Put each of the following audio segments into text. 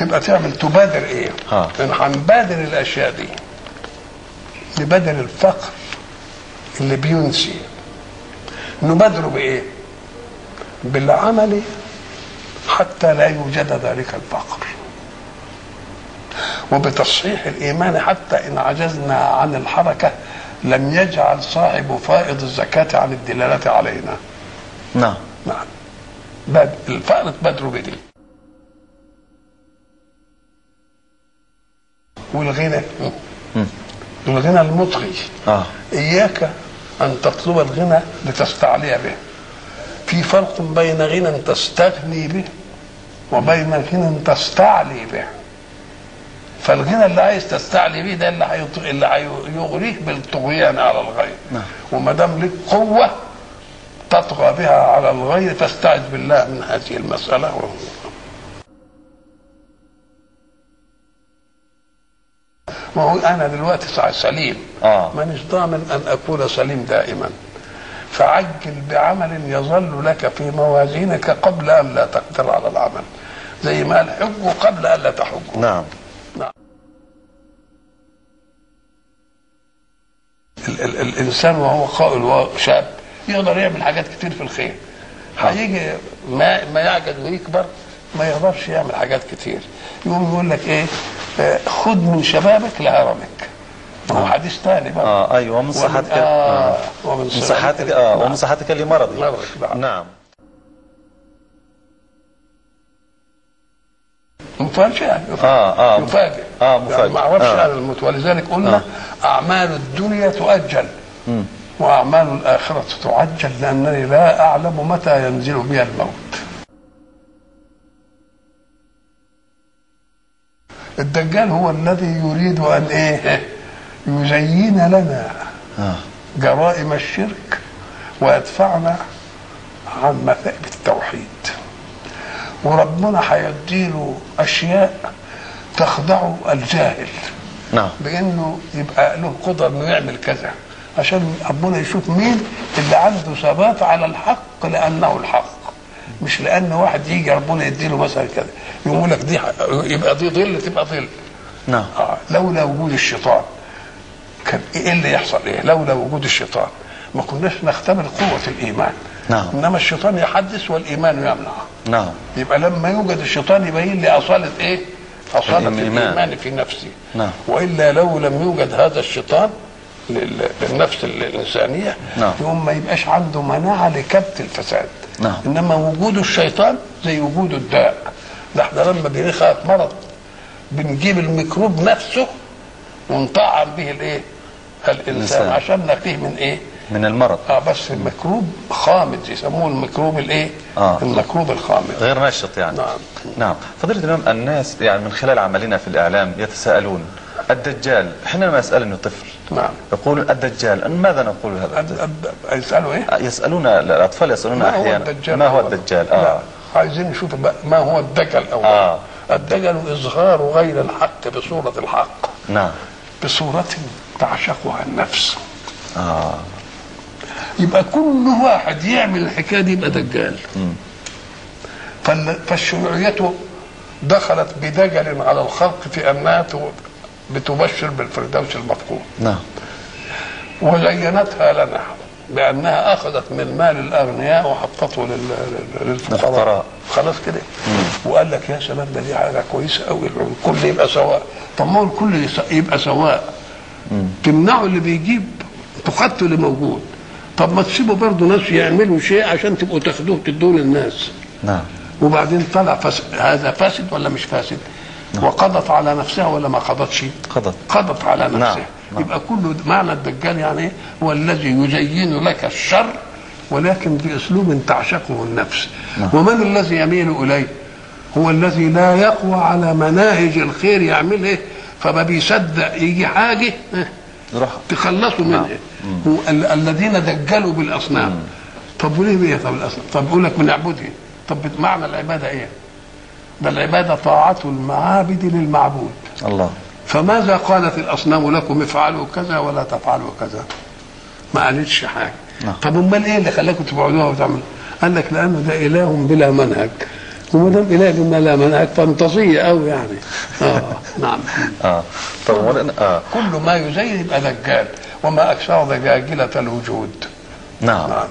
تبقى تعمل تبادر ايه ها. ان هنبادر الاشياء دي نبادر الفقر اللي بينسي نبادره بايه بالعمل حتى لا يوجد ذلك الفقر وبتصحيح الايمان حتى ان عجزنا عن الحركه لم يجعل صاحب فائض الزكاه عن الدلاله علينا نعم نعم بد- الفقر تبادروا بدي والغنى الغنى المطغي اه إياك أن تطلب الغنى لتستعلي به في فرق بين غنى تستغني به وبين غنى تستعلي به فالغنى اللي عايز تستعلي به ده اللي هيط- اللي هيغريك بالطغيان على الغير نعم. وما دام لك قوه تطغى بها على الغير فاستعذ بالله من هذه المساله و... ما هو انا دلوقتي سع- سليم اه مانيش ضامن ان اكون سليم دائما فعجل بعمل يظل لك في موازينك قبل ان لا تقدر على العمل زي ما قال حجوا قبل ان لا تحجوا نعم ال- ال- الانسان وهو قائل وهو شاب يقدر يعمل حاجات كتير في الخير هيجي ما ما يعجز ويكبر ما يقدرش يعمل حاجات كتير يقوم يقول لك ايه آه، خذ من شبابك لهرمك ما هو حديث ثاني بقى اه ايوه ومن ومن- صحتك آه آه. ومن من صحتك اه ومن صحتك لمرضك مرضك، نعم. نعم مفاجأة آه، آه. مفاجئ آه، مفاجئ. يعني ما اعرفش آه. عن الموت ولذلك قلنا اعمال الدنيا تؤجل واعمال الاخره تعجل لانني لا اعلم متى ينزل بي الموت الدجال هو الذي يريد ان ايه يزين لنا آه. جرائم الشرك ويدفعنا عن مثابة التوحيد وربنا هيديله اشياء تخدع الجاهل نعم بانه يبقى له قدره انه يعمل كذا عشان ربنا يشوف مين اللي عنده ثبات على الحق لانه الحق مش لان واحد يجي ربنا يديله مثلا كذا يقول لك دي ح- يبقى دي ظل تبقى ظل نعم آه لولا وجود الشيطان كان ايه اللي يحصل ايه لولا وجود الشيطان ما كناش نختبر قوه الايمان نعم. انما الشيطان يحدث والايمان يمنع نعم يبقى لما يوجد الشيطان يبين لي اصاله ايه؟ اصاله الإيمان. الايمان في نفسي نعم. والا لو لم يوجد هذا الشيطان لل- للنفس الانسانيه نعم. يقوم ما يبقاش عنده مناعه لكبت الفساد نعم. انما وجود الشيطان زي وجود الداء ده احنا لما بنخاف مرض بنجيب الميكروب نفسه ونطعم به الايه؟ الانسان الإنسان. عشان نقيه من ايه؟ من المرض اه بس الميكروب خامد يسموه الميكروب الايه؟ آه. الميكروب الخامد غير نشط يعني نعم. نعم فضيلة الإمام الناس يعني من خلال عملنا في الإعلام يتساءلون الدجال حينما يسألني طفل نعم يقول الدجال ماذا نقول هذا أد- أد- يسألوا ايه؟ يسألون الأطفال يسألون ما هو أحيانا الدجال ما هو الدجال لا آه. عايزين نشوف بقى ما هو الدجل أولا آه. الدجل إظهار غير الحق بصورة الحق نعم بصورة تعشقها النفس آه. يبقى كل واحد يعمل الحكاية دي يبقى دجال فال- فالشيوعية دخلت بدجل على الخلق في أنها تو- بتبشر بالفردوس المفقود نعم وزينتها لنا بانها اخذت من مال الاغنياء وحطته لل- لل- للفقراء للفقراء. خلاص كده وقال لك يا سلام ده دي حاجه كويسه قوي الكل يبقى سواء طب ما هو الكل يس- يبقى سواء تمنعوا اللي بيجيب تقتلوا اللي موجود طب ما تسيبوا برضه ناس يعملوا شيء عشان تبقوا تاخدوه تدوه للناس نعم وبعدين طلع فس... هذا فاسد ولا مش فاسد وقضت على نفسها ولا ما قضتش قضت قضت على نفسها نعم، نعم. نعم. يبقى كل معنى الدجال يعني ايه هو الذي يزين لك الشر ولكن باسلوب تعشقه النفس نعم. ومن الذي يميل اليه هو الذي لا يقوى على مناهج الخير يعمل ايه فما بيصدق يجي حاجه إيه؟ روح تخلصوا منها هو ال- الذين دجلوا بالاصنام طب وليه بيه طب الاصنام طب يقول لك بنعبدها طب معنى العباده ايه ده العباده طاعه المعابد للمعبود الله فماذا قالت الاصنام لكم افعلوا كذا ولا تفعلوا كذا ما قالتش حاجه نعم. طب امال ايه اللي خلاكم تبعدوها وتعملوا قال لك لانه ده اله بلا منهج وما دام اله قلنا لا منهج فانتازيه قوي يعني اه نعم اه طب مولانا اه كل ما يزين يبقى دجال وما اكثر دجاجله الوجود نعم نعم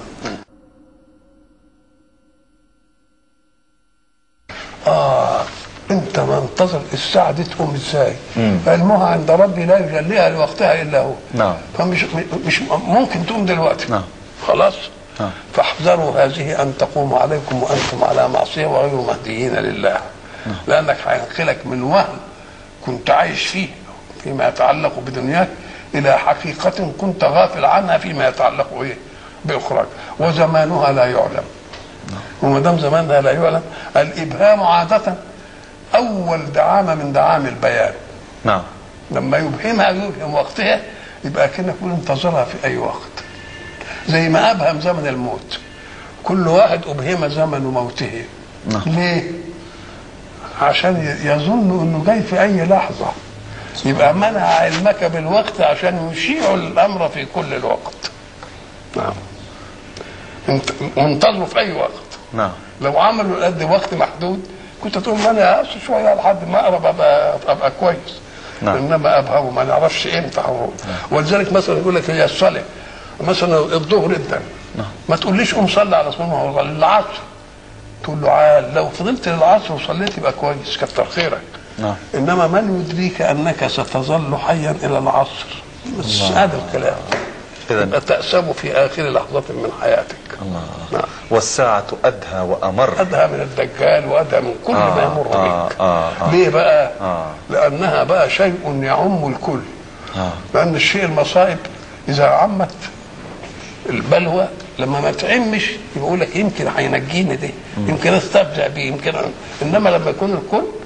اه انت منتظر الساعه دي تقوم ازاي مم. علمها عند ربي لا يجليها لوقتها الا هو نعم. فمش مش ممكن تقوم دلوقتي نعم. خلاص نعم. فاحذروا هذه ان تقوم عليكم وانتم على معصيه وغير مهديين لله لانك هينقلك من وهم كنت عايش فيه فيما يتعلق بدنياك الى حقيقه كنت غافل عنها فيما يتعلق ايه باخراج وزمانها لا يعلم وما دام زمانها لا يعلم الابهام عاده اول دعامه من دعام البيان نعم لما يبهمها يبهم وقتها يبقى كأنك يقول انتظرها في اي وقت زي ما ابهم زمن الموت كل واحد ابهم زمن موته نعم. ليه عشان ي- يظن انه جاي في اي لحظه يبقى منع علمك بالوقت عشان يشيع الامر في كل الوقت نعم انت منتظره في اي وقت نعم لو عملوا قد وقت محدود كنت تقول ما انا اقص شويه لحد ما اقرب ابقى ابقى كويس نعم. انما ابهى وما نعرفش امتى هو ولذلك مثلا يقول لك هي الصلاه مثلا الظهر انت ما تقوليش قوم صلي على صلاه هو العصر تقول له عال لو فضلت للعصر وصليت يبقى كويس كتر خيرك نعم انما من يدريك انك ستظل حيا الى العصر بس هذا الكلام إذا يبقى تأسم في آخر لحظة من حياتك الله نعم. والساعة أدهى وأمر أدهى من الدجال وأدهى من كل آه، ما يمر آه، بك آه، آه. ليه بقى؟ آه. لأنها بقى شيء يعم الكل آه. لأن الشيء المصائب إذا عمت البلوى لما ما تعمش يقول لك يمكن هينجيني دي يمكن استفزع بيه يمكن أ- انما لما يكون الكل